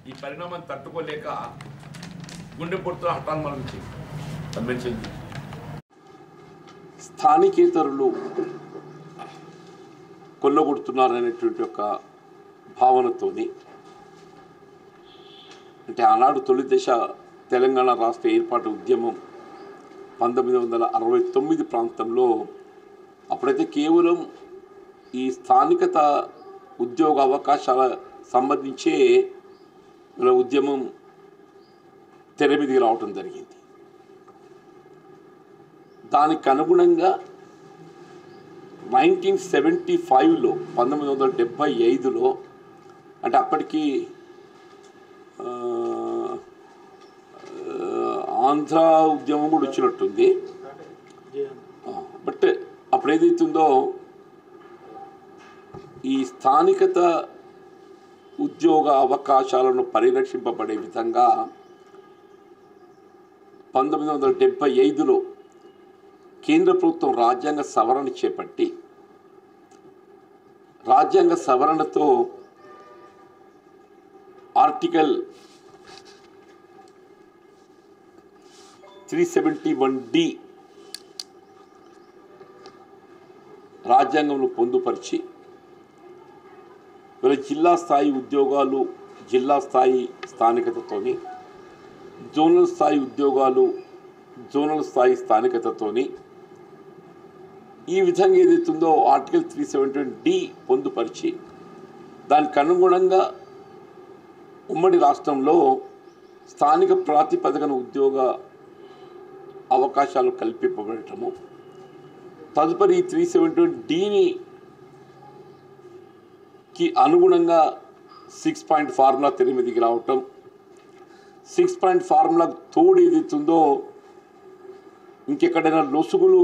ఈ పరిణామాన్ని తట్టుకోలేక గుండెపోటుతో హఠాన్ మరణించింది సంబంధించింది స్థానికేతరులు కొల్లగొడుతున్నారనేటువంటి ఒక భావనతోని అంటే ఆనాడు తొలి దశ తెలంగాణ రాష్ట్ర ఏర్పాటు ఉద్యమం పంతొమ్మిది వందల అరవై తొమ్మిది ప్రాంతంలో అప్పుడైతే కేవలం ఈ స్థానికత ఉద్యోగ అవకాశాల సంబంధించే మన ఉద్యమం తెర మీదికి రావటం జరిగింది దానికి అనుగుణంగా నైన్టీన్ సెవెంటీ ఫైవ్లో పంతొమ్మిది వందల డెబ్భై ఐదులో అంటే అప్పటికి ఆ, ఆ, ఆంధ్ర ఉద్యమం కూడా వచ్చినట్టుంది ఆ, బట్ అప్పుడు ఏదైతుందో ఈ స్థానికత ఉద్యోగ అవకాశాలను పరిరక్షింపబడే విధంగా పంతొమ్మిది వందల డెబ్భై ఐదులో కేంద్ర ప్రభుత్వం రాజ్యాంగ సవరణ చేపట్టి రాజ్యాంగ సవరణతో article three seventy one D రాజ్యాంగంలో పొందుపరిచి వీళ్ళ జిల్లా స్థాయి ఉద్యోగాలు జిల్లా స్థాయి స్థానికతతోని జోనల్ స్థాయి ఉద్యోగాలు జోనల్ స్థాయి స్థానికతతోని ఈ విధంగా ఏదైతుందో ఆర్టికల్ త్రీ సెవెంటీ డి పొందుపరిచి దానికి అనుగుణంగా ఉమ్మడి రాష్ట్రంలో స్థానిక ప్రాతిపదికన ఉద్యోగ అవకాశాలు కల్పింపబడటము తదుపరి త్రీ సెవెంటీ డిని కి అనుగుణంగా సిక్స్ పాయింట్ ఫార్ములా తెర మీదకి రావటం సిక్స్ పాయింట్ ఫార్ములా తోడు ఏదైతుందో ఇంకెక్కడైనా లొసుగులు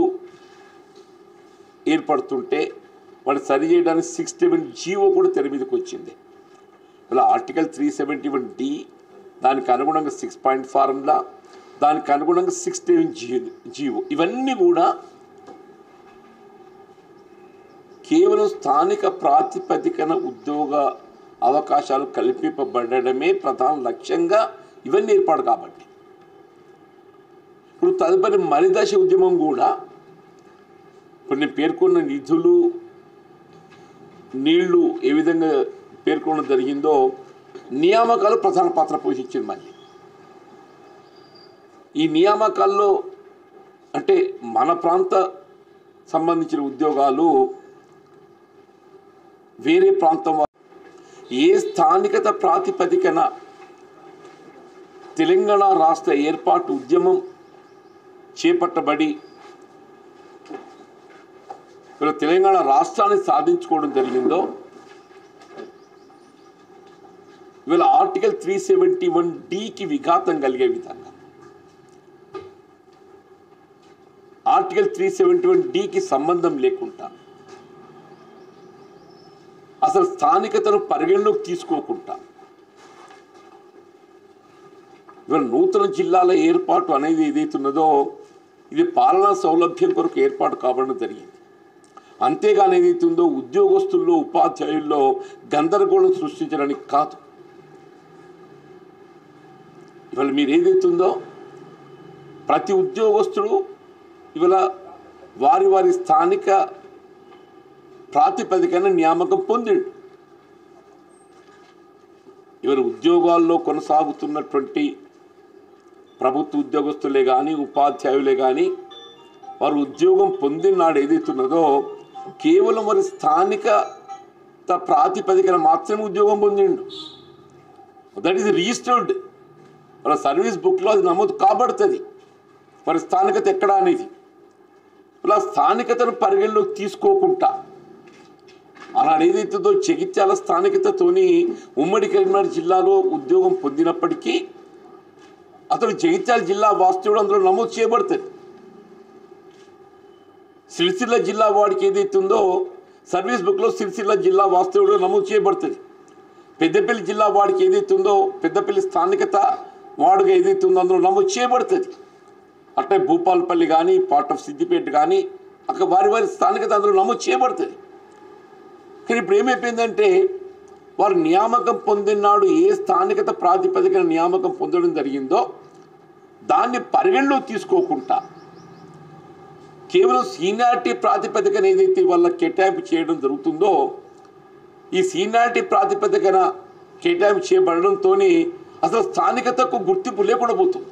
ఏర్పడుతుంటే వాడు సరి చేయడానికి సిక్స్ సెవెన్ జీవో కూడా తెర మీదకి వచ్చింది ఇలా article three seventy one D దానికి అనుగుణంగా సిక్స్ పాయింట్ ఫార్ములా దానికి అనుగుణంగా సిక్స్ సెవెన్ జీ జీవో ఇవన్నీ కూడా కేవలం స్థానిక ప్రాతిపదికన ఉద్యోగ అవకాశాలు కల్పింపబడమే ప్రధాన లక్ష్యంగా ఇవన్నీ ఏర్పాటు కాబట్టి ఇప్పుడు తదుపరి మరిదశ ఉద్యమం కూడా ఇప్పుడు నేను పేర్కొన్న నిధులు నీళ్లు ఏ విధంగా పేర్కొనడం జరిగిందో నియామకాలు ప్రధాన పాత్ర పోషించింది మళ్ళీ ఈ నియామకాల్లో అంటే మన ప్రాంత సంబంధించిన ఉద్యోగాలు వేరే ప్రాంతం వా- ఏ స్థానికత ప్రాతిపదికన తెలంగాణ రాష్ట్ర ఏర్పాటు ఉద్యమం చేపట్టబడి ఇలా తెలంగాణ రాష్ట్రాన్ని సాధించుకోవడం జరిగిందో ఇవాళ ఆర్టికల్ త్రీ సెవెంటీ వన్ డికి విఘాతం కలిగే విధంగా ఆర్టికల్ త్రీ సెవెంటీ వన్ డికి సంబంధం లేకుండా అసలు స్థానికతను పరిగణలోకి తీసుకోకుండా ఇవాళ నూతన జిల్లాల ఏర్పాటు అనేది ఏదైతున్నదో ఇది పాలనా సౌలభ్యం కొరకు ఏర్పాటు కావడం జరిగింది అంతేగాని ఏదైతుందో ఉద్యోగస్తుల్లో ఉపాధ్యాయుల్లో గందరగోళం సృష్టించడానికి కాదు ఇవాళ మీరు ఏదైతుందో ప్రతి ఉద్యోగస్తుడు ఇవాళ వారి వారి స్థానిక ప్రాతిపదికన నియామకం పొందిండు ఇవాళ ఉద్యోగాల్లో కొనసాగుతున్నటువంటి ప్రభుత్వ ఉద్యోగస్తులే కానీ ఉపాధ్యాయులే కానీ వారు ఉద్యోగం పొందిన నాడు ఏదైతున్నదో కేవలం వారి స్థానిక త- ప్రాతిపదికన మాత్రమే ఉద్యోగం పొందిండు దట్ ఈస్ రిజిస్టర్డ్ వాళ్ళ సర్వీస్ బుక్లో అది నమోదు కాబడుతుంది వారి స్థానికత ఎక్కడ అనేది ఇలా స్థానికతను పరిగణలోకి తీసుకోకుండా అలాంటి ఏదైతుందో జగిత్యాల స్థానికతతోని ఉమ్మడి కరీంనగర్ జిల్లాలో ఉద్యోగం పొందినప్పటికీ అతడు జగిత్యాల జిల్లా వాస్తవుడు అందులో నమోదు చేయబడుతుంది సిరిసిల్ల జిల్లా వాడికి ఏదైతుందో సర్వీస్ బుక్లో సిరిసిల్ల జిల్లా వాస్తవుడు నమోదు చేయబడుతుంది పెద్దపల్లి జిల్లా వాడికి ఏదైతుందో పెద్దపల్లి స్థానికత వాడుగా ఏదైతుందో అందులో నమోదు చేయబడుతుంది అట్లే భూపాలపల్లి కానీ పార్ట్ ఆఫ్ సిద్దిపేట కానీ అక్కడ వారి వారి స్థానికత అందులో నమోదు చేయబడుతుంది కానీ ఇప్పుడు ఏమైపోయిందంటే వారు నియామకం పొందినాడు ఏ స్థానికత ప్రాతిపదికన నియామకం పొందడం జరిగిందో దాన్ని పరిగణలో తీసుకోకుండా కేవలం సీనియారిటీ ప్రాతిపదికన ఏదైతే వాళ్ళ కేటాయింపు చేయడం జరుగుతుందో ఈ సీనియారిటీ ప్రాతిపదికన కేటాయింపు చేయబడడంతో అసలు స్థానికతకు గుర్తింపు లేకుండా పోతుంది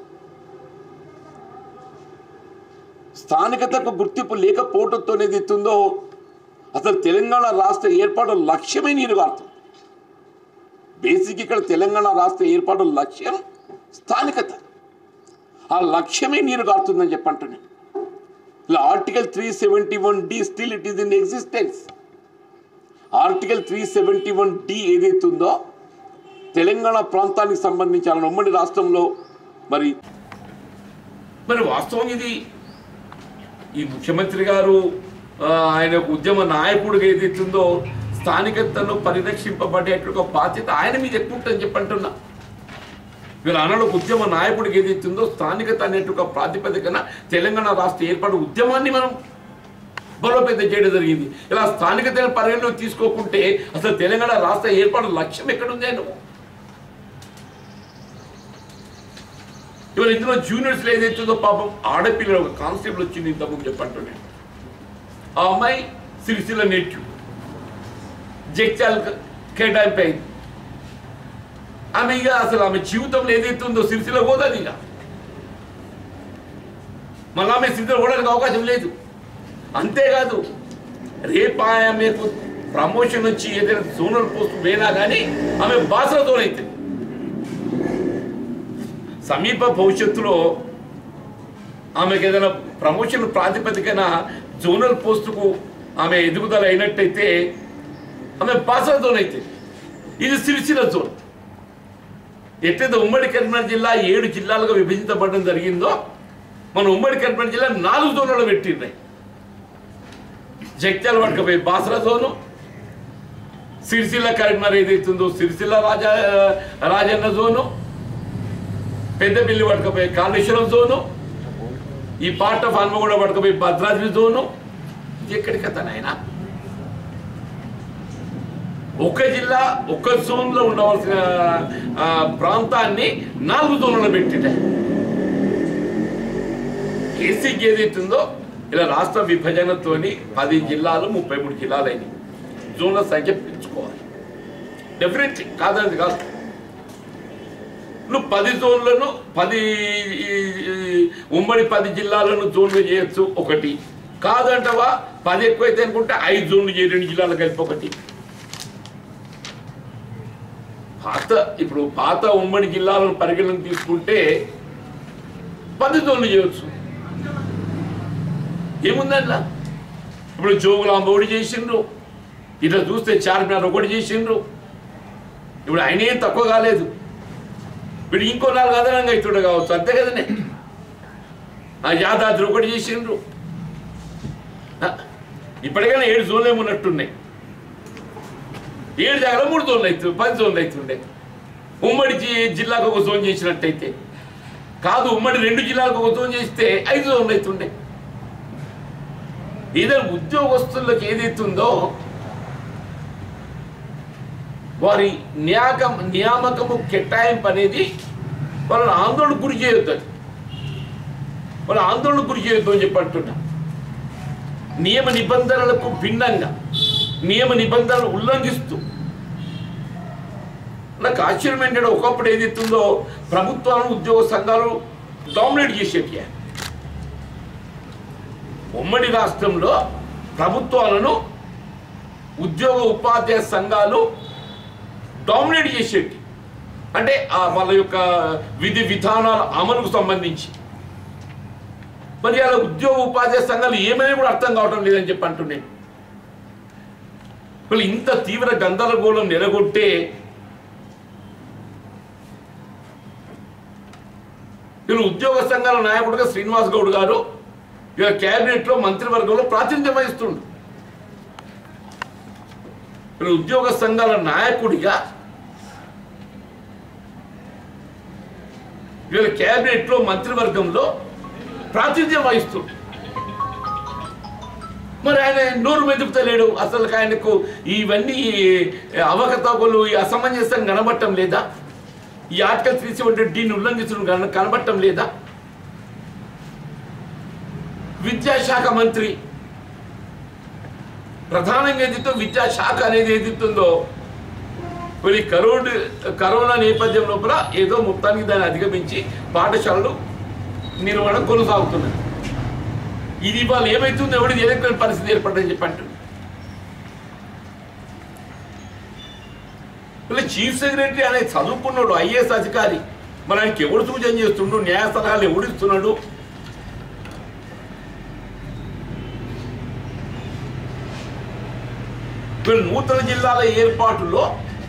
స్థానికతకు గుర్తింపు లేకపోవడంతో ఏదైతుందో అసలు తెలంగాణ రాష్ట్ర ఏర్పాటు లక్ష్యమే నీరుగారుతుంది బేసిక్ ఇక్కడ తెలంగాణ రాష్ట్ర ఏర్పాటు లక్ష్యం స్థానికత ఆ లక్ష్యమే నీరు కారుతుందని చెప్పంటున్నాను ఇలా article three seventy one D still it is in existence article three seventy one D ఏదైతుందో తెలంగాణ ప్రాంతానికి సంబంధించి అలా ఉమ్మడి రాష్ట్రంలో మరి మరి వాస్తవం ఇది ఈ ముఖ్యమంత్రి గారు ఆ, ఆయన ఒక ఉద్యమ నాయకుడిగా ఏదైతుందో స్థానికతను పరిరక్షింపబడేట ఒక బాధ్యత ఆయన మీద ఎక్కువ ఉంటుందని చెప్పంటున్నా వీళ్ళ అన్నలో ఒక ఉద్యమ నాయకుడికి ఏదైతుందో స్థానికత అనేట ఒక ప్రాతిపదికన తెలంగాణ రాష్ట్ర ఏర్పాటు ఉద్యమాన్ని మనం బలోపేతం చేయడం జరిగింది ఇలా స్థానికతను పరిగణలోకి తీసుకోకుంటే అసలు తెలంగాణ రాష్ట్ర ఏర్పాటు లక్ష్యం ఎక్కడుందే నువ్వు ఇవాళ ఇందులో జూనియర్స్లో ఏదైతుందో పాపం ఆడపిల్ల ఒక కానిస్టేబుల్ వచ్చింది ఇంతకుముందు చెప్పంటున్నాను ఆ అమ్మాయి సిరిసిల్ల నేర్చు జగ్చాల్ కేటాయింపు అయింది ఆమె ఇక అసలు ఆమె జీవితంలో ఏదైతుందో సిరిసిల్ల పోతుంది ఇక మళ్ళీ ఆమె సిరిసిల్ల పోవడానికి అవకాశం లేదు అంతేకాదు రేపు ఆమెకు ప్రమోషన్ వచ్చి ఏదైనా జోనల్ పోస్ట్ పోయినా కానీ ఆమె బాసలతో అవుతుంది సమీప భవిష్యత్తులో ఆమెకు ఏదైనా ప్రమోషన్ ప్రాతిపదికన జోనల్ పోస్టుకు ఆమె ఎదుగుదల అయినట్టయితే ఆమె పాసల జోన్ అయితే ఇది సిరిసిల్ల జోన్ ఎట్లయితే ఉమ్మడి కరీంనగర్ జిల్లా ఏడు జిల్లాలుగా విభజించబడడం జరిగిందో మన ఉమ్మడి కరీంనగర్ జిల్లా నాలుగు జోన్లలో పెట్టింది జగిత్యాల పట్టుకపోయి బాసర జోను సిరిసిల్ల కరీంనగర్ ఏదైతుందో సిరిసిల్ల రాజా రాజన్న జోను పెద్దపల్లి పట్టుకపోయి కాళేశ్వరం జోను ఈ పార్ట్ ఆఫ్ హన్మగూడ పట్టుకపోయి భద్రాద్రి జోను ఇది ఎక్కడి కథ నాయన ఒక జిల్లా ఒక జోన్లో ఉండవలసిన ఆ, ప్రాంతాన్ని నాలుగు జోన్లలో పెట్టిట ఏసీకి ఏదైతుందో ఇలా రాష్ట్ర విభజనతోని పది జిల్లాలు ముప్పై మూడు జిల్లాలు అయినాయి జోన్ల సంఖ్య పెంచుకోవాలి డెఫినెట్లీ కాదనేది కాదు నువ్వు పది జోన్లను పది ఈ, ఈ, ఉమ్మడి పది జిల్లాలను జోన్లు చేయొచ్చు ఒకటి కాదంటవా పది ఎక్కువైతే అనుకుంటే ఐదు జోన్లు చేయ రెండు జిల్లాలు కలిపి ఒకటి పాత ఇప్పుడు పాత ఉమ్మడి జిల్లాలను పరిగణన తీసుకుంటే పది జోన్లు చేయొచ్చు ఏముందట్లా ఇప్పుడు జోగులాంబ ఒకటి చేసిండ్రు ఇట్లా చూస్తే చార్మినార్ ఒకటి చేసిండ్రు ఇప్పుడు ఆయన ఏం తక్కువ కాలేదు వీడు ఇంకో నాలుగు అదనంగా ఇచ్చుడు కావచ్చు అంతే కదనే ఆ యాదాద్రి ఒకటి చేసిండ్రు ఆ, ఇప్పటికైనా ఏడు జోన్లు ఏమున్నట్టున్నాయి ఏడు జాగాలో మూడు జోన్లు అవుతుంది పది జోన్లు అవుతుండే ఉమ్మడి జి- జిల్లాకు ఒక జోన్ చేసినట్టయితే కాదు ఉమ్మడి రెండు జిల్లాలకు ఒక జోన్ చేస్తే ఐదు జోన్లు అవుతుండే ఏదైనా ఉద్యోగస్తులకు ఏదైతుందో వారి నియాకం నియామకము కేటాయింపు అనేది వాళ్ళని ఆందోళన గురి చేయొద్దు అది. వాళ్ళ ఆందోళన గురి చేయొద్దు అని చెప్పి అంటున్నా నియమ నిబంధనలకు భిన్నంగా నియమ నిబంధనలు ఉల్లంఘిస్తూ నాకు ఆశ్చర్యం ఏంటంటే ఒకప్పుడు ఏదైతుందో ప్రభుత్వాలను ఉద్యోగ సంఘాలు డామినేట్ చేసేటి ఉమ్మడి రాష్ట్రంలో ప్రభుత్వాలను ఉద్యోగ ఉపాధ్యాయ సంఘాలు డామినేట్ చేసేటి అంటే ఆ వాళ్ళ యొక్క విధి విధానాల అమలుకు సంబంధించి మరి అలా ఉద్యోగ ఉపాధ్యాయ సంఘాలు ఏమైనా కూడా అర్థం కావటం లేదని చెప్పి అంటున్నాను వాళ్ళు ఇంత తీవ్ర గందరగోళం నెలగొట్టే వీళ్ళు ఉద్యోగ సంఘాల నాయకుడిగా శ్రీనివాస్ గౌడ్ గారు ఇక కేబినెట్ లో మంత్రివర్గంలో ప్రాతినిధ్యం వహిస్తుండు వీళ్ళు ఉద్యోగ సంఘాల నాయకుడిగా వీళ్ళ కేబినెట్ లో మంత్రివర్గంలో ప్రాతినిధ్యం వహిస్తుంది మరి ఆయన నోరు మెదుపుతలేడు అసలు ఆయనకు ఇవన్నీ అవకతవకలు ఈ అసమంజసం కనబట్టం లేదా ఈ ఆర్టికల్ త్రీ సెవెంటీ డీని ఉల్లంఘించడం కన- కనబట్టం లేదా విద్యాశాఖ మంత్రి ప్రధానంగా ఏదైతే విద్యాశాఖ అనేది ఏదైతుందో మరి కరోనా కరోనా నేపథ్యం లోపల ఏదో మొత్తానికి దాన్ని అధిగమించి పాఠశాలలు నిర్వహణ కొనసాగుతున్నాయి ఇది ఇవాళ ఏమైతుందో ఎవరికి ఎదుర్కొనే పరిస్థితి ఏర్పడదని చెప్పి అంటున్నారు ఇలా చీఫ్ సెక్రటరీ అనే చదువుకున్నాడు ఐఏఎస్ అధికారి మరి ఆయనకి ఎవడు సూచన చేస్తుండు న్యాయ సలహాలు ఎవడు ఇస్తున్నాడు వీళ్ళు నూతన జిల్లాల ఏర్పాటులో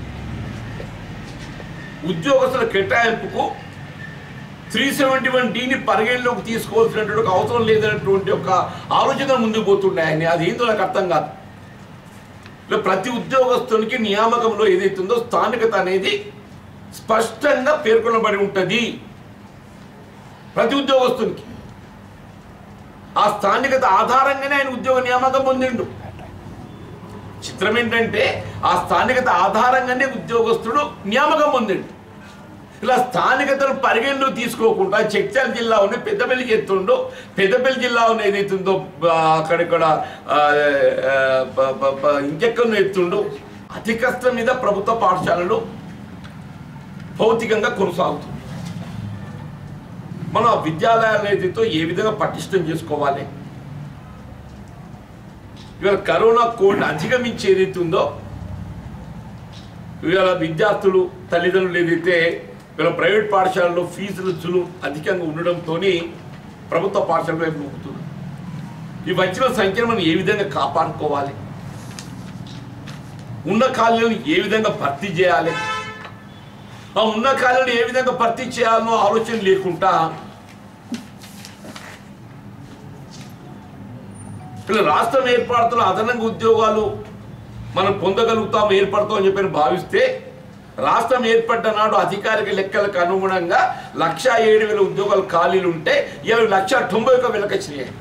ఉద్యోగస్తుల కేటాయింపుకు త్రీ సెవెంటీ వన్ డీని పరిగణలోకి తీసుకోవాల్సినటువంటి ఒక అవసరం లేదన్నటువంటి ఒక ఆలోచన ముందుకు పోతున్నాయని అది ఏందో నాకు అర్థం కాదు ఇలా ప్రతి ఉద్యోగస్తునికి నియామకంలో ఏదైతుందో స్థానికత అనేది స్పష్టంగా పేర్కొనబడి ఉంటుంది ప్రతి ఉద్యోగస్తునికి ఆ స్థానికత ఆధారంగానే ఆయన ఉద్యోగ నియామకం పొందిండు చిత్రం ఏంటంటే ఆ స్థానికత ఆధారంగానే ఉద్యోగస్తుడు నియామకం పొందిండు ఇలా స్థానికతను పరిగణలో తీసుకోకుండా చెక్చాల జిల్లా ఉన్న పెద్దపల్లి ఎత్తుండో పెద్దపల్లి జిల్లా ఉన్న ఏదైతుందో ఆ, అక్కడిక్కడ ఆ, ఆ, ప- ప- ప- ఇంకెక్కడో ఎత్తుండో అతి కష్టం మీద ప్రభుత్వ పాఠశాలలు భౌతికంగా కొనసాగుతుంది మనం ఆ విద్యాలయాలు ఏదైతే ఏ విధంగా పటిష్టం చేసుకోవాలి ఇవాళ కరోనా కోడ్ అధిగమించి ఏదైతే ఉందో ఇవాళ విద్యార్థులు తల్లిదండ్రులు ఏదైతే ఇవాళ ప్రైవేట్ పాఠశాలలో ఫీజులు చులు అధికంగా ఉండడంతో ప్రభుత్వ పాఠశాల వైపు మొక్కుతున్నారు ఈ వచ్చిన సంఖ్యను మనం ఏ విధంగా కాపాడుకోవాలి ఉన్న ఖాళీలను ఏ విధంగా భర్తీ చేయాలి ఆ ఉన్న ఖాళీలను ఏ విధంగా భర్తీ చేయాలనో ఆలోచన లేకుండా ఇలా రాష్ట్రం ఏర్పడుతున్న అదనంగా ఉద్యోగాలు మనం పొందగలుగుతాం ఏర్పడతాం అని చెప్పి భావిస్తే రాష్ట్రం ఏర్పడ్డ నాడు అధికారిక లెక్కలకు అనుగుణంగా లక్ష ఏడు వేల ఉద్యోగాలు ఖాళీలు ఉంటే ఇరవై లక్ష తొంభై ఒక వేలకు వచ్చినాయి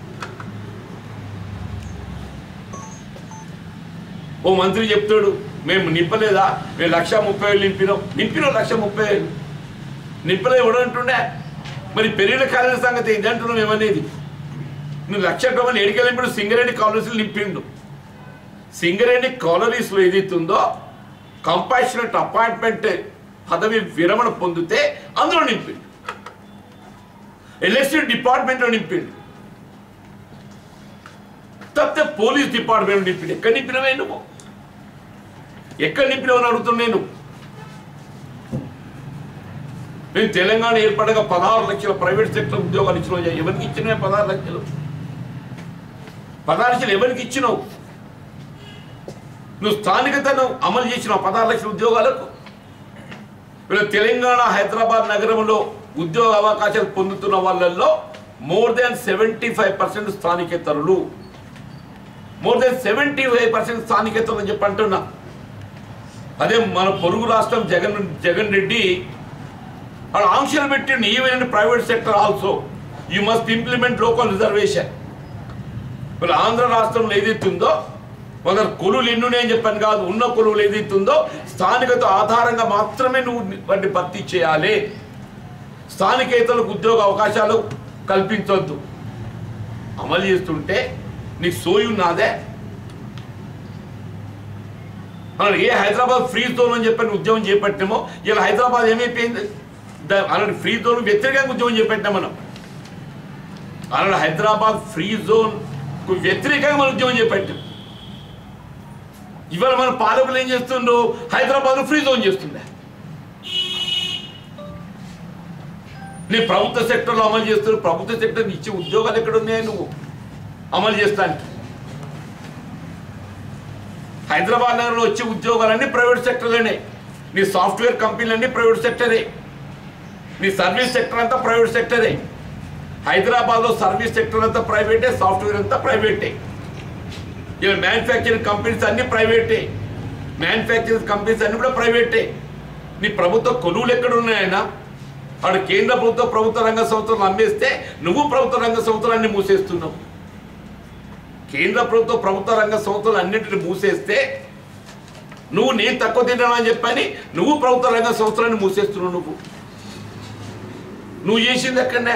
ఓ మంత్రి చెప్తాడు మేము నింపలేదా మేము లక్ష ముప్పై వేలు నింపినాం నింపినాం లక్ష ముప్పై వేలు నింపలే ఎవడంటుండే మరి పెరిగిన ఖాళీల సంగతి ఏంటంటున్నాం ఏమనేది నువ్వు లక్ష రూపాయలు ఎడికెళ్ళినప్పుడు సింగరేణి కాలనీస్లో నింపిండు సింగరేణి కాలనీస్లో ఏదైతుందో కంపాషనెట్ అపాయింట్మెంట్ పదవి విరమణ పొందితే అందులో నింపిండు ఎలక్షన్ డిపార్ట్మెంట్లో నింపిండు తప్పితే పోలీస్ డిపార్ట్మెంట్ నింపిండు ఎక్కడ నింపినవే నువ్వు ఎక్కడ నింపినవని అడుగుతున్నా నేను మేము తెలంగాణ ఏర్పడగా పదహారు లక్షల ప్రైవేట్ సెక్టర్ ఉద్యోగాలు ఇచ్చినావు ఎవరికి ఇచ్చినవే పదహారు లక్షలు పదహారు లక్షలు ఎవరికి ఇచ్చినావు నువ్వు స్థానికతను అమలు చేసిన పదహారు లక్షల ఉద్యోగాలకు వీళ్ళు తెలంగాణ హైదరాబాద్ నగరంలో ఉద్యోగ అవకాశాలు పొందుతున్న వాళ్ళల్లో more than seventy five percent స్థానికేతరులు more than seventy five percent స్థానికేతరులు అని చెప్పి అంటున్నా అదే మన పొరుగు రాష్ట్రం జగన్ జగన్ రెడ్డి వాడు ఆంక్షలు పెట్టిండు even private sector also you must implement local reservation మరి ఆంధ్ర రాష్ట్రంలో ఏదైతే ఉందో కొందరు కొలువులు ఎన్నునే అని చెప్పాను కాదు ఉన్న కొలువులు ఏదైతే ఉందో స్థానికత ఆధారంగా మాత్రమే నువ్వు వాటిని భర్తీ చేయాలి స్థానికేతలకు ఉద్యోగ అవకాశాలు కల్పించొద్దు అమలు చేస్తుంటే నీకు సోయి ఉన్నదే మనం ఏ హైదరాబాద్ ఫ్రీ జోన్ అని చెప్పని ఉద్యమం చేపట్టామో ఇలా హైదరాబాద్ ఏమైపోయింది దా- అలాంటి ఫ్రీ జోన్ వ్యతిరేకంగా ఉద్యమం చేపట్టాం మనం అలాంటి హైదరాబాద్ ఫ్రీ జోన్ కు వ్యతిరేకంగా మనం ఉద్యమం చేపట్టాం ఇవాళ మన పాలకులు ఏం చేస్తుండ్రు హైదరాబాద్ ఫ్రీ జోన్ చేస్తుండే నీ ప్రభుత్వ సెక్టర్లో అమలు చేస్తున్నారు ప్రభుత్వ సెక్టర్ ఇచ్చే ఉద్యోగాలు ఎక్కడ ఉన్నాయి నువ్వు అమలు చేస్తానికి హైదరాబాద్ నగరంలో వచ్చే ఉద్యోగాలన్నీ ప్రైవేట్ సెక్టర్లోనే నీ సాఫ్ట్వేర్ కంపెనీలన్నీ ప్రైవేట్ సెక్టరే నీ సర్వీస్ సెక్టర్ అంతా ప్రైవేట్ సెక్టరే హైదరాబాద్లో సర్వీస్ సెక్టర్ అంతా ప్రైవేటే సాఫ్ట్వేర్ అంతా ప్రైవేటే ఇలా మ్యానుఫ్యాక్చరింగ్ కంపెనీస్ అన్ని ప్రైవేటే మ్యానుఫ్యాక్చరింగ్ కంపెనీస్ అన్ని కూడా ప్రైవేటే నీ ప్రభుత్వ కొలువులు ఎక్కడ ఉన్నాయన్నా వాడు కేంద్ర ప్రభుత్వ ప్రభుత్వ రంగ సంస్థలు అమ్మేస్తే నువ్వు ప్రభుత్వ రంగ సంస్థలన్నీ మూసేస్తున్నావు కేంద్ర ప్రభుత్వ ప్రభుత్వ రంగ సంస్థలు అన్నింటిని మూసేస్తే నువ్వు నేను తక్కువ తింటాను అని చెప్పని నువ్వు ప్రభుత్వ రంగ సంస్థలను మూసేస్తున్నావు నువ్వు నువ్వు చేసింది ఎక్కడనే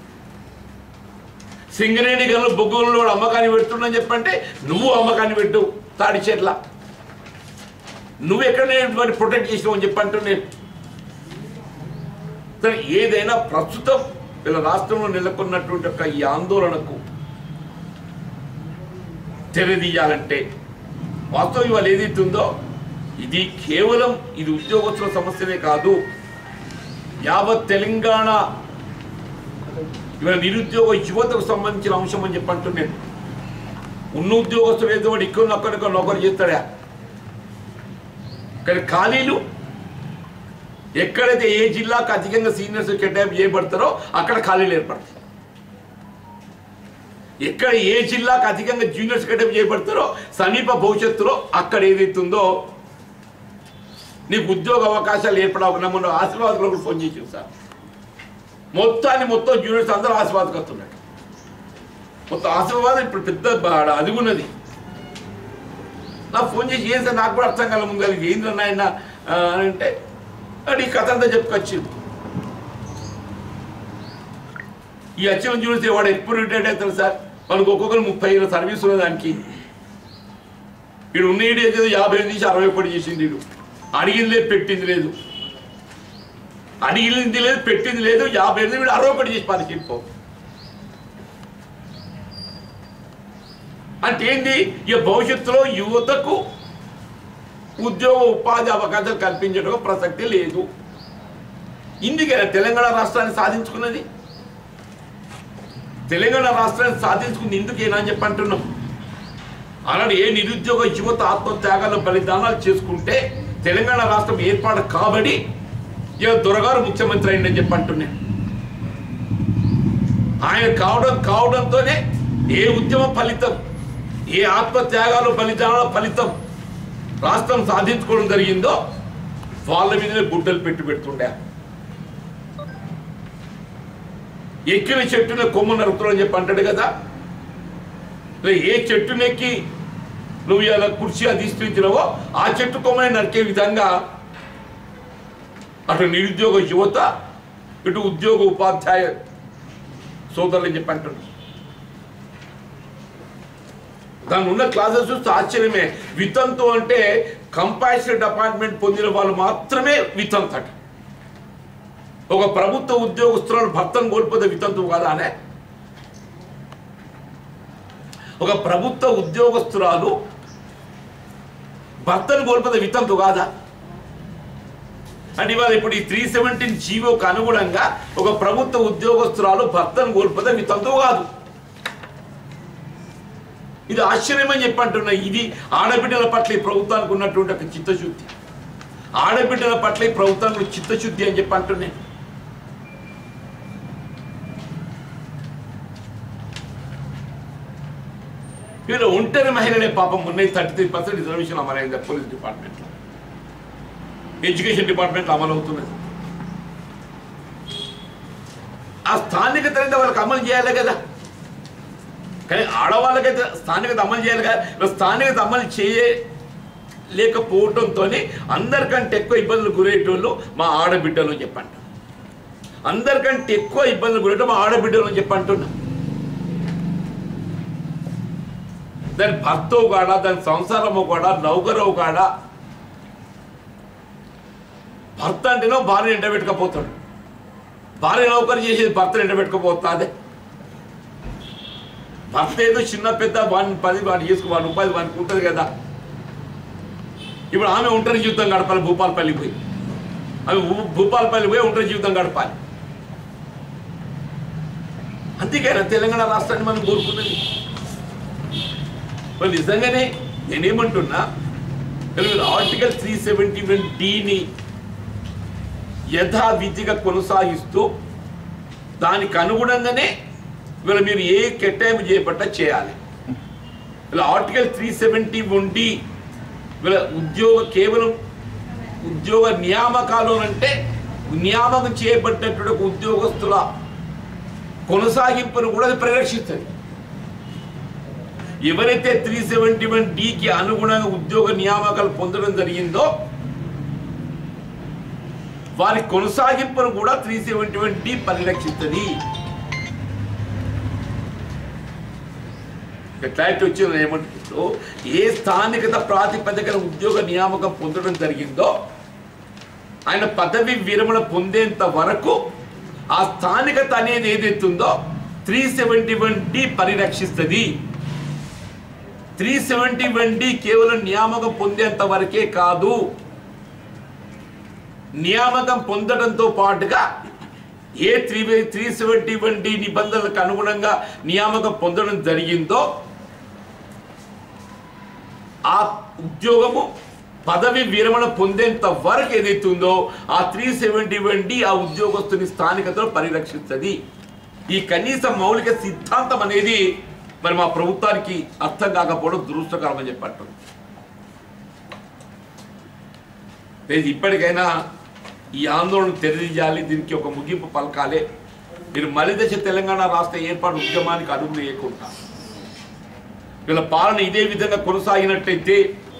సింగరేణి గనులు బొగ్గులు అమ్మకాన్ని పెడుతున్నా చెప్పంటే నువ్వు అమ్మకాన్ని పెట్టు తాడి చెట్ల నువ్వు ఎక్కడ మరి ప్రొటెక్ట్ చేసినావు అని చెప్పంటూ నేను సరే ఏదైనా ప్రస్తుతం వీళ్ళ రాష్ట్రంలో నెలకొన్నటువంటి ఒక ఈ ఆందోళనకు తెరదీయాలంటే వాస్తవం ఇవాళ ఏదైతే ఉందో ఇది కేవలం ఇది ఉద్యోగస్తుల సమస్యనే కాదు యావత్ తెలంగాణ ఇవాళ నిరుద్యోగ యువతకు సంబంధించిన అంశం అని చెప్పంటూ నేను ఉన్న ఉద్యోగస్తులు ఏదో వాడు ఇక్కడ అక్కడిక్కడ నౌకరు చేస్తాడా కానీ ఖాళీలు ఎక్కడైతే ఏ జిల్లాకు అధికంగా సీనియర్స్ కేటాయింపు చేయబడతారో అక్కడ ఖాళీలు ఏర్పడతాయి ఎక్కడ ఏ జిల్లాకు అధికంగా జూనియర్స్ కేటాయింపు చేయబడతారో సమీప భవిష్యత్తులో అక్కడ ఏదైతుందో నీకు ఉద్యోగ అవకాశాలు ఏర్పడవకుండా మొన్న ఆశీర్వాద్ కూడా ఫోన్ చేసి సార్ మొత్తాన్ని మొత్తం జూనియర్స్ అందరూ ఆశీర్వాదకు వస్తున్నారు మొత్తం ఆశీర్వాదం ఇప్పుడు పెద్ద బా- అది ఉన్నది నాకు ఫోన్ చేసి ఏం సార్ నాకు కూడా అర్థం కాల ముందు కలిగి ఏంద్రన్న ఆయన ఆ, అని అంటే వాడు ఈ కథ అంతా చెప్పుకొచ్చిండు ఈ అచ్చిన చూస్తే వాడు ఎప్పుడు రిటైర్డ్ అవుతాడు సార్ వాళ్ళకి ఒక్కొక్కరు ముప్పై ఏళ్ళ సర్వీస్ ఉన్నది దానికి వీడు ఉన్న ఏడు ఏదో యాభై ఐదు నుంచి అరవై ఒకటి చేసింది వీడు అడిగింది లేదు పెట్టింది లేదు అడిగింది లేదు పెట్టింది లేదు యాభై ఐదు వీడు అరవై ఒకటి చేసి పరిశీలిపో అంటే ఏంటి ఇక భవిష్యత్తులో యువతకు ఉద్యోగ ఉపాధి అవకాశాలు కల్పించడం ప్రసక్తి లేదు ఇందుకే తెలంగాణ రాష్ట్రాన్ని సాధించుకున్నది తెలంగాణ రాష్ట్రాన్ని సాధించుకుంది ఇందుకేనా అని చెప్పి అంటున్నాం అలాంటి ఏ నిరుద్యోగ యువత ఆత్మత్యాగాల బలిదానాలు చేసుకుంటే తెలంగాణ రాష్ట్రం ఏర్పాటు కాబడి ఇక దొరగారు ముఖ్యమంత్రి అయిందని చెప్పి అంటున్నాను ఆయన కావడం కావడంతోనే ఏ ఉద్యమ ఫలితం ఏ ఆత్మత్యాగాలు బలిదానాల ఫలితం రాష్ట్రం సాధించుకోవడం జరిగిందో వాళ్ళ మీదనే గుడ్డలు పెట్టి పెడుతుండే ఎక్కిన చెట్టున కొమ్మ నరుకుతున్నావు చెప్పి అంటాడు కదా లే, ఏ చెట్టునెక్కి నువ్వు ఇలా కుర్చీ అధిష్ఠించినవో ఆ చెట్టు కొమ్మని నరికే విధంగా అటు నిరుద్యోగ యువత ఇటు ఉద్యోగ ఉపాధ్యాయ సోదరులు చెప్పి అంటాడు దాని ఉన్న క్లాసెస్ చూస్తే ఆశ్చర్యమే వితంతు అంటే కంపాషనెట్ అపాయింట్మెంట్ పొందిన వాళ్ళు మాత్రమే వితంతు అట ఒక ప్రభుత్వ ఉద్యోగస్తులను భర్తను కోల్పోతే వితంతువు కదా అనే ఒక ప్రభుత్వ ఉద్యోగస్తురాలు భర్తను కోల్పోతే వితంతు కాదా అంటే ఇవాళ ఇప్పుడు ఈ త్రీ సెవెంటీన్ జీవోకు అనుగుణంగా ఒక ప్రభుత్వ ఉద్యోగస్తురాలు భర్తను కోల్పోతే వితంతువు కాదు ఇది ఆశ్చర్యమని చెప్పి అంటున్నా ఇది ఆడబిడ్డల పట్ల ఈ ప్రభుత్వానికి ఉన్నటువంటి ఒక చిత్తశుద్ధి ఆడబిడ్డల పట్ల ఈ ప్రభుత్వానికి చిత్తశుద్ధి అని చెప్పి అంటున్నాను వీళ్ళు ఒంటరి మహిళలే పాపం ఉన్నాయి థర్టీ త్రీ పర్సెంట్ రిజర్వేషన్ అమలైంది పోలీస్ డిపార్ట్మెంట్లో ఎడ్యుకేషన్ డిపార్ట్మెంట్లో అమలు అవుతున్నది ఆ స్థానికత అనేది వాళ్ళకి అమలు చేయాలి కదా కానీ ఆడవాళ్ళకైతే స్థానికత అమలు చేయాలి కదా ఇలా స్థానికత అమలు చేయలేకపోవడంతో అందరికంటే ఎక్కువ ఇబ్బందులు గురయ్యేటోళ్ళు మా ఆడబిడ్డలు అని చెప్పంట అందరికంటే ఎక్కువ ఇబ్బందులు గురయ్యటం మా ఆడబిడ్డలు అని చెప్పంటున్నా దాని భర్తవు కాడా దాని సంసారము కూడా నౌకరవు కాడా భర్త అంటేనో భార్య ఎండబెట్టుకపోతాడు భార్య నౌకరు చేసేది భర్తను ఎండబెట్టుకపోతుంది భర్త ఏదో చిన్న పెద్ద వాడిని పది వాడిని చేసుకో వాడి ఉపాధి వానికి ఉంటుంది కదా ఇప్పుడు ఆమె ఒంటరి జీవితం గడపాలి భూపాలపల్లి పోయి ఆమె భూ- భూపాలపల్లి పోయి ఒంటరి జీవితం గడపాలి అంతేకానా తెలంగాణ రాష్ట్రాన్ని మనం కోరుకున్నది మరి నిజంగానే నేనేమంటున్నా మీరు ఆర్టికల్ త్రీ సెవెంటీ వన్ డిని యథావిధిగా కొనసాగిస్తూ దానికి అనుగుణంగానే వీళ్ళు మీరు ఏ కేటాయింపు చేయబట్ట చేయాలి వీళ్ళ article three seventy one D వీళ్ళ ఉద్యోగ కేవలం ఉద్యోగ నియామకాలు అంటే నియామకం చేయబడ్డటువంటి ఒక ఉద్యోగస్తుల కొనసాగింపును కూడా అది పరిరక్షిస్తుంది ఎవరైతే త్రీ సెవెంటీ వన్ డికి అనుగుణంగా ఉద్యోగ నియామకాలు పొందడం జరిగిందో వారి కొనసాగింపును కూడా త్రీ సెవెంటీ వన్ డి పరిరక్షిస్తుంది క్లారిటీ వచ్చింది ఏమంటుందో ఏ స్థానికత ప్రాతిపదికన ఉద్యోగ నియామకం పొందడం జరిగిందో ఆయన పదవి విరమణ పొందేంత వరకు ఆ స్థానికత అనేది ఏదైతుందో త్రీ సెవెంటీ వన్ డి పరిరక్షిస్తుంది త్రీ సెవెంటీ వన్ డి కేవలం నియామకం పొందేంత వరకే కాదు నియామకం పొందడంతో పాటుగా ఏ three three seventy one D నిబంధనలకు అనుగుణంగా నియామకం పొందడం జరిగిందో ఆ ఉద్యోగము పదవి విరమణ పొందేంత వరకు ఏదైతుందో ఆ త్రీ సెవెంటీ వన్ డి ఆ ఉద్యోగస్తుని స్థానికతను పరిరక్షిస్తుంది ఈ కనీస మౌలిక సిద్ధాంతం అనేది మరి మా ప్రభుత్వానికి అర్థం కాకపోవడం దురదృష్టకరం అని చెప్పట్టు లేదు ఇప్పటికైనా ఈ ఆందోళన తెరదీయాలి దీనికి ఒక ముగింపు పలకాలే మీరు మలిదశ తెలంగాణ రాష్ట్ర ఏర్పాటు ఉద్యమానికి అడుగులు వేయకుండా వీళ్ళ పాలన ఇదే విధంగా కొనసాగినట్టయితే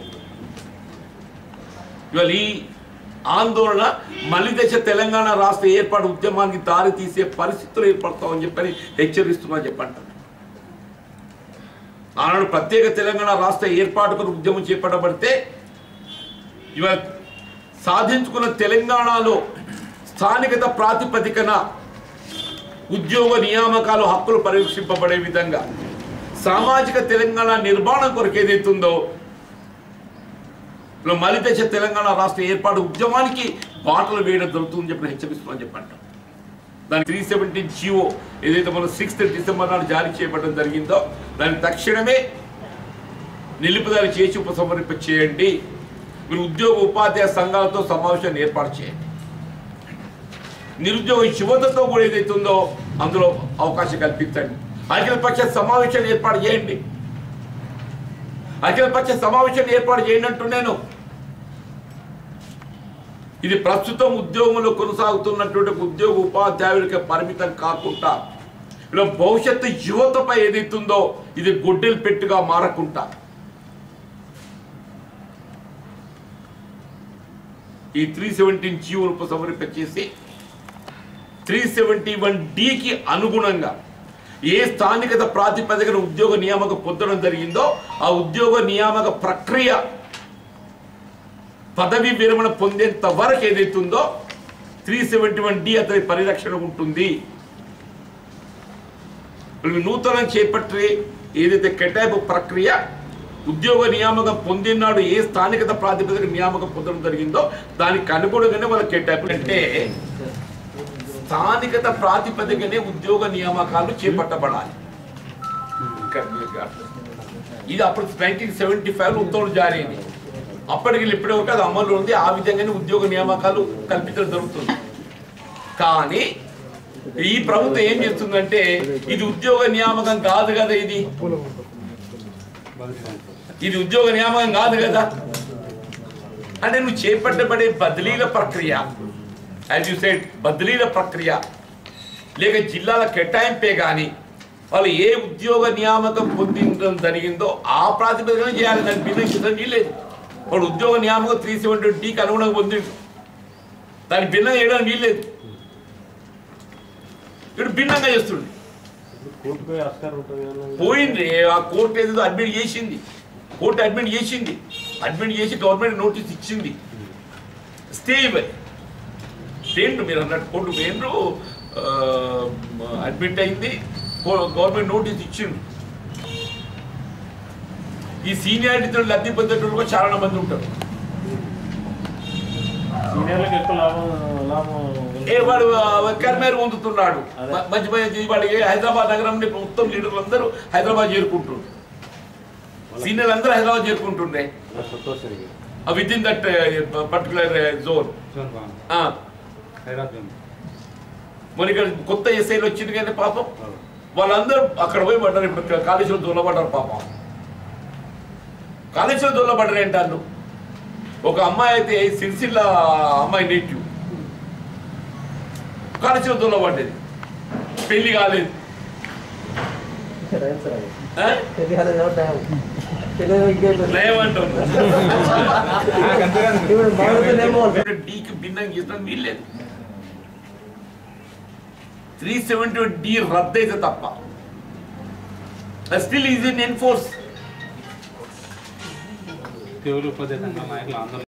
ఇవాళ ఈ ఆందోళన మలిదశ తెలంగాణ రాష్ట్ర ఏర్పాటు ఉద్యమానికి దారి తీసే పరిస్థితులు ఏర్పడతామని చెప్పని హెచ్చరిస్తున్నా చెప్పంటారు ఆనాడు ప్రత్యేక తెలంగాణ రాష్ట్ర ఏర్పాటుకు ఉద్యమం చేపట్టబడితే ఇవాళ సాధించుకున్న తెలంగాణలో స్థానికత ప్రాతిపదికన ఉద్యోగ నియామకాలు హక్కులు పరీక్షింపబడే విధంగా సామాజిక తెలంగాణ నిర్మాణం కొరకు ఏదైతుందో ఇలా మలిదశ తెలంగాణ రాష్ట్ర ఏర్పాటు ఉద్యమానికి బాటలు వేయడం జరుగుతుందని చెప్పి హెచ్చరిస్తున్నాను చెప్పంట దాని త్రీ సెవెంటీన్ జియో ఏదైతే మనం సిక్స్త్ డిసెంబర్ నాడు జారీ చేయబడడం జరిగిందో దాన్ని తక్షణమే నిలుపుదల చేసి ఉపసంహరింప చేయండి మీరు ఉద్యోగ ఉపాధ్యాయ సంఘాలతో సమావేశాన్ని ఏర్పాటు చేయండి నిరుద్యోగ యువతతో కూడా ఏదైతే ఉందో అందులో అవకాశం కల్పించండి అఖిలపక్ష సమావేశాన్ని ఏర్పాటు చేయండి అఖిలపక్ష సమావేశాన్ని ఏర్పాటు చేయండి అంటున్నాను ఇది ప్రస్తుతం ఉద్యోగంలో కొనసాగుతున్నటువంటి ఉద్యోగ ఉపాధ్యాయులకి పరిమితం కాకుండా ఇలా భవిష్యత్తు యువతపై ఏదైతుందో ఇది గొడ్డెలు పెట్టుగా మారకుండా ఈ త్రీ సెవెంటీన్ జీవోను ఉపసంహరింప చేసి త్రీ సెవెంటీ వన్ డికి అనుగుణంగా ఏ స్థానికత ప్రాతిపదికన ఉద్యోగ నియామక పొందడం జరిగిందో ఆ ఉద్యోగ నియామక ప్రక్రియ పదవి విరమణ పొందేంత వరకు ఏదైతుందో త్రీ సెవెంటీ వన్ డి అతని పరిరక్షణ ఉంటుంది ఇప్పుడు నూతనం చేపట్టే ఏదైతే కేటాయింపు ప్రక్రియ ఉద్యోగ నియామకం పొందినాడు ఏ స్థానికత ప్రాతిపదిక నియామకం పొందడం జరిగిందో దానికి అనుగుణంగానే వాళ్ళ కేటాయింపు అంటే స్థానికత ప్రాతిపదికనే ఉద్యోగ నియామకాలు చేపట్టబడాలి ఇక్కడ మీరు కాదు. ఇది అప్పుడు నైన్టీన్ సెవెంటీ ఫైవ్ ఉత్తర్వులు జారీ అయింది అప్పటికి ఇప్పటి వరకు అది అమల్లో ఉంది ఆ విధంగానే ఉద్యోగ నియామకాలు కల్పించడం జరుగుతుంది కానీ ఈ ప్రభుత్వం ఏం చేస్తుందంటే ఇది ఉద్యోగ నియామకం కాదు కదా ఇది ఇది ఉద్యోగ నియామకం కాదు కదా అంటే నువ్వు చేపట్టబడే బదిలీల ప్రక్రియ యాజ్ యూ సైడ్ బదిలీల ప్రక్రియ లేక జిల్లాల కేటాయింపే కానీ వాళ్ళు ఏ ఉద్యోగ నియామకం పొందడం జరిగిందో ఆ ప్రాతిపదికన చేయాలి దానికి భిన్నం చేయడం వీల్లేదు వాడు ఉద్యోగ నియామకం త్రీ సెవెంటీ డీకి అనుగుణంగా పొందిండు దానికి భిన్నంగా చేయడానికి వీల్లేదు ఇప్పుడు భిన్నంగా చేస్తుండు కోర్టుపై ఆస్కారం ఉంటుంది కదా పోయింది ఆ కోర్టు ఏదో అడ్మిట్ చేసింది కోర్టు అడ్మిట్ చేసింది అడ్మిట్ చేసి గవర్నమెంట్ నోటీస్ ఇచ్చింది స్టే ఇవ్వాలి స్టేట్ మీరు అన్నట్టు కోర్టు పోయినరు అడ్మిట్ అయింది గవర్నమెంట్ నోటీస్ ఇచ్చింది ఈ సీనియారిటీతో లబ్ధి పొందేటోళ్ళు కూడా చాలా మంది ఉంటారు సీనియర్లకు ఎక్కువ లాభం లాభం ఏ వాడు కర్మేరు పొందుతున్నాడు అదే. మ- మంచి మంచి వాడికి హైదరాబాద్ నగరం నుండి మొత్తం లీడర్లు అందరూ హైదరాబాద్ చేరుకుంటున్నారు సీనియర్లు అందరూ హైదరాబాద్ చేరుకుంటుండే సంతోషంగా with in that particular zone చూడండి బాగుంది హైదరాబాద్ ఉంది మరి ఇక్కడ కొత్త ఎస్ఐలు వచ్చింది కానీ పాపం వాళ్ళందరూ అక్కడ పోయి పడ్డారు ఇప్పుడు కాళేశ్వరం దొల్లబడ్డారు పాపం కాళేశ్వరం దొల్లబడ్డారు ఏంటారు ఒక అమ్మాయి అయితే సిరిసిల్ల అమ్మాయి నేటివ్ కాళేశ్వరం దొల్లబడ్డది పెళ్లి కాలేదు ఆ? నయం అంటున్నా డీకి భిన్నంగా ఇస్తాం వీల్లేదు త్రీ సెవెంటీ డి రద్దు అయితే తప్ప still is in enforce Telugu ప్రదేశంగా నాయకులు అందరూ